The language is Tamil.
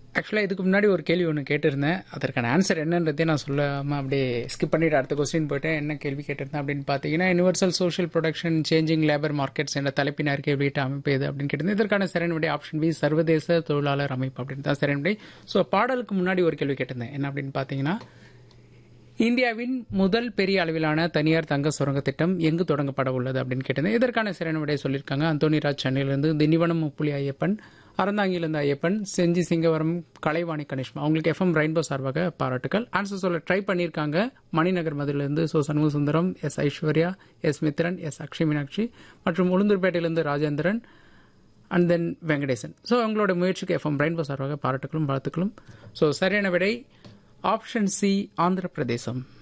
ஆக்சுவலாக இதுக்கு முன்னாடி ஒரு கேள்வி ஒன்று கேட்டிருந்தேன் அதற்கான ஆன்சர் என்னன்றதே நான் சொல்லாமல் அப்படியே ஸ்கிப் பண்ணிட்டு அடுத்த கொஸ்டின் போயிட்டேன் என்ன கேள்வி கேட்டிருந்தேன் அப்படின்னு பார்த்தீங்கன்னா universal social production changing labour markets என்ற தலைப்பின் அறிக்கை வெளியிட்ட அமைப்பு எது அப்படின்னு கேட்டிருந்தேன் இதற்கான சரியான விடை ஆப்ஷன் பி சர்வதேச தொழிலாளர் அமைப்பு அப்படின்னு தான் சரியான விடை ஸோ பாடலுக்கு முன்னாடி ஒரு கேள்வி கேட்டிருந்தேன் என்ன அப்படின்னு பார்த்தீங்கன்னா இந்தியாவின் முதல் பெரிய அளவிலான தனியார் தங்க சுரங்க திட்டம் எங்கு தொடங்கப்பட உள்ளது அப்படின்னு கேட்டிருந்தேன் இதற்கான சிறந்த விடையை சொல்லியிருக்காங்க அந்தோனிராஜ் சென்னையிலிருந்து திண்டிவனம் முப்புலி ஐயப்பன் அறந்தாங்கியிலிருந்து ஐயப்பன் செஞ்சி சிங்கவரம் கலைவாணி கணேஷ்மா அவங்களுக்கு எஃப்எம் ரெயின்போ சார்பாக பாராட்டுகள் ஆன்சர் சொல்ல ட்ரை பண்ணியிருக்காங்க மணிநகர் மதுரிலிருந்து So Shanmuga Sundaram S Aishwarya S Mithran S Akshay Meenakshi மற்றும் உளுந்தூர்பேட்டையிலிருந்து Rajendran and then Venkatesan so அவங்களோட முயற்சிக்கு எஃப்எம் ரெயின்போ சார்பாக பாராட்டுகளும் வாழ்த்துக்களும் ஸோ சரியான விடை ஆப்ஷன் சி ஆந்திர பிரதேசம்